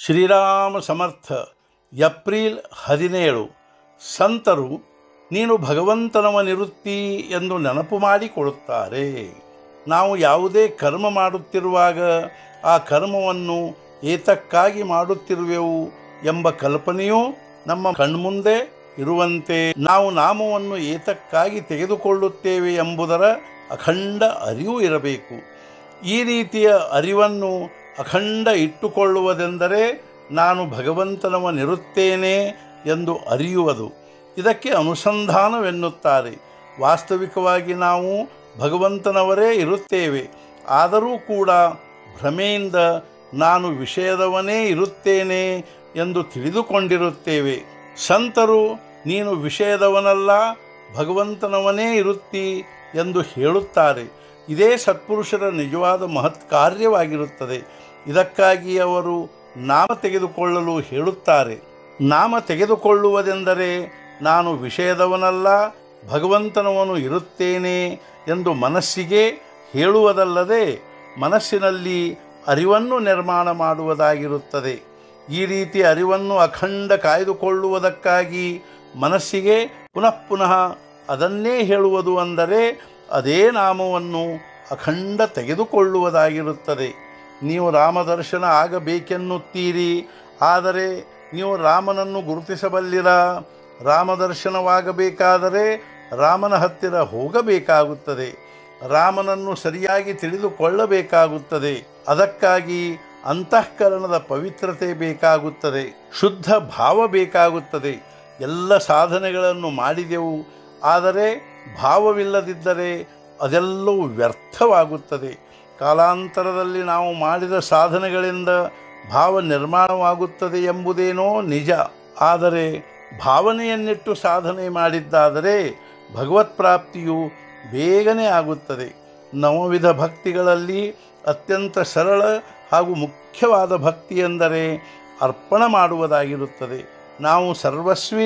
ಶ್ರೀರಾಮ ಸಮರ್ಥ April ಹದಿನೇಳು ಸಂತರು ನೀನು ಭಗವಂತನವನಿರುತ್ತಿ ಎಂದು ನೆನಪು ಮಾಡಿಕೊಡುತ್ತಾರೆ ನಾವು ಯಾವುದೇ ಕರ್ಮ ಮಾಡುತ್ತಿರುವಾಗ ಆ ಕರ್ಮವನ್ನು ಏತಕ್ಕಾಗಿ ಮಾಡುತ್ತಿರುವೆವು ಎಂಬ ಕಲ್ಪನೆಯೂ ನಮ್ಮ ಕಣ್ಮುಂದೆ ಇರುವಂತೆ ನಾವು ನಾಮವನ್ನು ಏತಕ್ಕಾಗಿ ತೆಗೆದುಕೊಳ್ಳುತ್ತೇವೆ ಎಂಬುದರ ಅಖಂಡ ಅರಿವು ಇರಬೇಕು ಈ ರೀತಿಯ ಅರಿವನ್ನು ಅಖಂಡ ಇಟ್ಟುಕೊಳ್ಳುವುದೆಂದರೆ ನಾನು ಭಗವಂತನವನಿರುತ್ತೇನೆ ಎಂದು ಅರಿಯುವುದು ಇದಕ್ಕೆ ಅನುಸಂಧಾನವೆನ್ನುತ್ತಾರೆ ವಾಸ್ತವಿಕವಾಗಿ ನಾವು ಭಗವಂತನವರೇ ಇರುತ್ತೇವೆ ಆದರೂ ಕೂಡ ಭ್ರಮೆಯಿಂದ ನಾನು ವಿಷಯದವನೇ ಇರುತ್ತೇನೆ ಎಂದು ತಿಳಿದುಕೊಂಡಿರುತ್ತೇವೆ ಸಂತರು ನೀನು ವಿಷಯದವನಲ್ಲ ಭಗವಂತನವನೇ ಇರುತ್ತಿ ಎಂದು ಹೇಳುತ್ತಾರೆ ಇದೇ ಸತ್ಪುರುಷರ ನಿಜವಾದ ಮಹತ್ ಕಾರ್ಯವಾಗಿರುತ್ತದೆ ಇದಕ್ಕಾಗಿ ಅವರು ನಾಮ ತೆಗೆದುಕೊಳ್ಳಲು ಹೇಳುತ್ತಾರೆ ನಾಮ ತೆಗೆದುಕೊಳ್ಳುವುದೆಂದರೆ ನಾನು ವಿಷಯದವನಲ್ಲ ಭಗವಂತನವನು ಇರುತ್ತೇನೆ ಎಂದು ಮನಸ್ಸಿಗೆ ಹೇಳುವುದಲ್ಲದೆ ಮನಸ್ಸಿನಲ್ಲಿ ಅರಿವನ್ನು ನಿರ್ಮಾಣ ಮಾಡುವುದಾಗಿರುತ್ತದೆ ಈ ರೀತಿ ಅರಿವನ್ನು ಅಖಂಡ ಕಾಯ್ದುಕೊಳ್ಳುವುದಕ್ಕಾಗಿ ಮನಸ್ಸಿಗೆ ಪುನಃ ಪುನಃ ಅದನ್ನೇ ಹೇಳುವುದು ಅಂದರೆ ಅದೇ ನಾಮವನ್ನು ಅಖಂಡ ತೆಗೆದುಕೊಳ್ಳುವುದಾಗಿರುತ್ತದೆ ನೀವು ರಾಮದರ್ಶನ ಆಗಬೇಕೆನ್ನುತ್ತೀರಿ ಆದರೆ ನೀವು ರಾಮನನ್ನು ಗುರುತಿಸಬಲ್ಲಿರ ರಾಮದರ್ಶನವಾಗಬೇಕಾದರೆ ರಾಮನ ಹತ್ತಿರ ಹೋಗಬೇಕಾಗುತ್ತದೆ ರಾಮನನ್ನು ಸರಿಯಾಗಿ ತಿಳಿದುಕೊಳ್ಳಬೇಕಾಗುತ್ತದೆ ಅದಕ್ಕಾಗಿ ಅಂತಃಕರಣದ ಪವಿತ್ರತೆ ಬೇಕಾಗುತ್ತದೆ ಶುದ್ಧ ಭಾವ ಬೇಕಾಗುತ್ತದೆ ಎಲ್ಲ ಸಾಧನೆಗಳನ್ನು ಮಾಡಿದೆವು ಆದರೆ ಭಾವವಿಲ್ಲದಿದ್ದರೆ ಅದೆಲ್ಲವೂ ವ್ಯರ್ಥವಾಗುತ್ತದೆ ಕಾಲಾಂತರದಲ್ಲಿ ನಾವು ಮಾಡಿದ ಸಾಧನೆಗಳಿಂದ ಭಾವ ನಿರ್ಮಾಣವಾಗುತ್ತದೆ ಎಂಬುದೇನೋ ನಿಜ ಆದರೆ ಭಾವನೆಯನ್ನಿಟ್ಟು ಸಾಧನೆ ಮಾಡಿದ್ದಾದರೆ ಭಗವತ್ ಪ್ರಾಪ್ತಿಯು ಬೇಗನೆ ಆಗುತ್ತದೆ ನವವಿಧ ಭಕ್ತಿಗಳಲ್ಲಿ ಅತ್ಯಂತ ಸರಳ ಹಾಗೂ ಮುಖ್ಯವಾದ ಭಕ್ತಿ ಎಂದರೆ ಅರ್ಪಣ ಮಾಡುವುದಾಗಿರುತ್ತದೆ ನಾವು ಸರ್ವಸ್ವಿ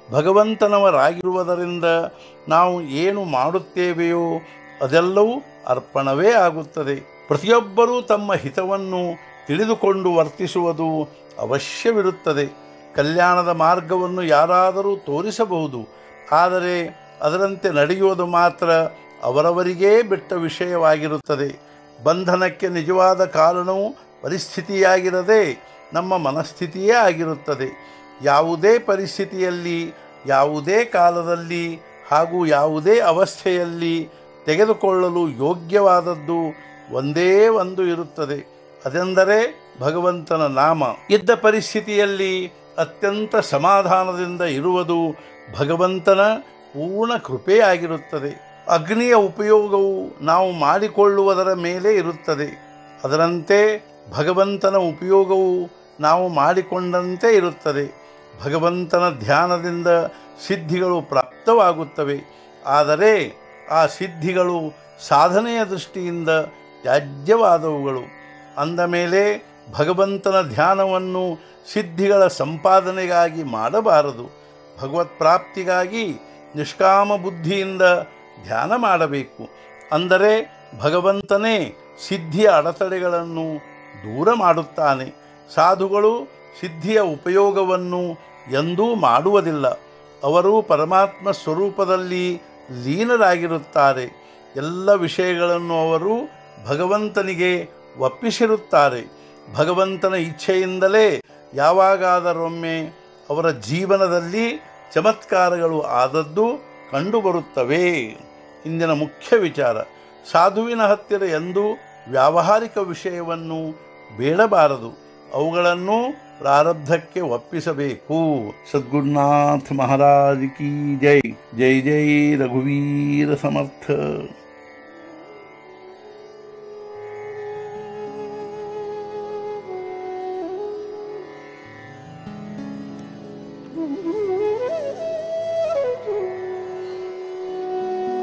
ಭಗವಂತನವರಾಗಿರುವುದರಿಂದ ನಾವು ಏನು ಮಾಡುತ್ತೇವೆಯೋ ಅದೆಲ್ಲವೂ ಅರ್ಪಣವೇ ಆಗುತ್ತದೆ ಪ್ರತಿಯೊಬ್ಬರೂ ತಮ್ಮ ಹಿತವನ್ನು ತಿಳಿದುಕೊಂಡು ವರ್ತಿಸುವುದು ಅವಶ್ಯವಿರುತ್ತದೆ ಕಲ್ಯಾಣದ ಮಾರ್ಗವನ್ನು ಯಾರಾದರೂ ತೋರಿಸಬಹುದು ಆದರೆ ಅದರಂತೆ ನಡೆಯುವುದು ಮಾತ್ರ ಅವರವರಿಗೇ ಬಿಟ್ಟ ವಿಷಯವಾಗಿರುತ್ತದೆ ಬಂಧನಕ್ಕೆ ನಿಜವಾದ ಕಾರಣವು ಪರಿಸ್ಥಿತಿಯಾಗಿರದೆ ನಮ್ಮ ಮನಸ್ಥಿತಿಯೇ ಆಗಿರುತ್ತದೆ ಯಾವುದೇ ಪರಿಸ್ಥಿತಿಯಲ್ಲಿ ಯಾವುದೇ ಕಾಲದಲ್ಲಿ ಹಾಗೂ ಯಾವುದೇ ಅವಸ್ಥೆಯಲ್ಲಿ ತೆಗೆದುಕೊಳ್ಳಲು ಯೋಗ್ಯವಾದದ್ದು ಒಂದೇ ಒಂದು ಇರುತ್ತದೆ ಅದೆಂದರೆ ಭಗವಂತನ ನಾಮ ಇದ್ದ ಪರಿಸ್ಥಿತಿಯಲ್ಲಿ ಅತ್ಯಂತ ಸಮಾಧಾನದಿಂದ ಇರುವುದು ಭಗವಂತನ ಪೂರ್ಣ ಕೃಪೆಯಾಗಿರುತ್ತದೆ ಅಗ್ನಿಯ ಉಪಯೋಗವು ನಾವು ಮಾಡಿಕೊಳ್ಳುವುದರ ಮೇಲೆ ಇರುತ್ತದೆ ಅದರಂತೆ ಭಗವಂತನ ಉಪಯೋಗವು ನಾವು ಮಾಡಿಕೊಂಡಂತೆ ಇರುತ್ತದೆ ಭಗವಂತನ ಧ್ಯಾನದಿಂದ ಸಿದ್ಧಿಗಳು ಪ್ರಾಪ್ತವಾಗುತ್ತವೆ ಆದರೆ ಆ ಸಿದ್ಧಿಗಳು ಸಾಧನೆಯ ದೃಷ್ಟಿಯಿಂದ ತ್ಯಾಜ್ಯವಾದವುಗಳು ಅಂದ ಮೇಲೆ ಭಗವಂತನ ಧ್ಯಾನವನ್ನು ಸಿದ್ಧಿಗಳ ಸಂಪಾದನೆಗಾಗಿ ಮಾಡಬಾರದು ಭಗವತ್ ಪ್ರಾಪ್ತಿಗಾಗಿ ನಿಷ್ಕಾಮ ಬುದ್ಧಿಯಿಂದ ಧ್ಯಾನ ಮಾಡಬೇಕು ಅಂದರೆ ಭಗವಂತನೇ ಸಿದ್ಧಿಯ ಅಡೆತಡೆಗಳನ್ನು ದೂರ ಮಾಡುತ್ತಾನೆ ಸಾಧುಗಳು ಸಿದ್ಧಿಯ ಉಪಯೋಗವನ್ನು ಎಂದೂ ಮಾಡುವುದಿಲ್ಲ ಅವರು ಪರಮಾತ್ಮ ಸ್ವರೂಪದಲ್ಲಿ ಲೀನರಾಗಿರುತ್ತಾರೆ ಎಲ್ಲ ವಿಷಯಗಳನ್ನು ಅವರು ಭಗವಂತನಿಗೆ ಒಪ್ಪಿಸಿರುತ್ತಾರೆ ಭಗವಂತನ ಇಚ್ಛೆಯಿಂದಲೇ ಯಾವಾಗಾದರೊಮ್ಮೆ ಅವರ ಜೀವನದಲ್ಲಿ ಚಮತ್ಕಾರಗಳು ಆದದ್ದು ಕಂಡುಬರುತ್ತವೆ ಇಂದಿನ ಮುಖ್ಯ ವಿಚಾರ ಸಾಧುವಿನ ಹತ್ತಿರ ಎಂದೂ ವ್ಯಾವಹಾರಿಕ ವಿಷಯವನ್ನು ಬೇಡಬಾರದು ಅವುಗಳನ್ನು ಪ್ರಾರಬ್ಧಕ್ಕೆ ಒಪ್ಪಿಸಬೇಕು ಸದ್ಗುರುನಾಥ ಮಹಾರಾಜ್ ಕಿ ಜೈ ಜೈ ಜೈ ರಘುವೀರ ಸಮರ್ಥ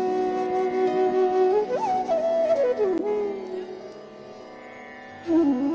Mm-hmm.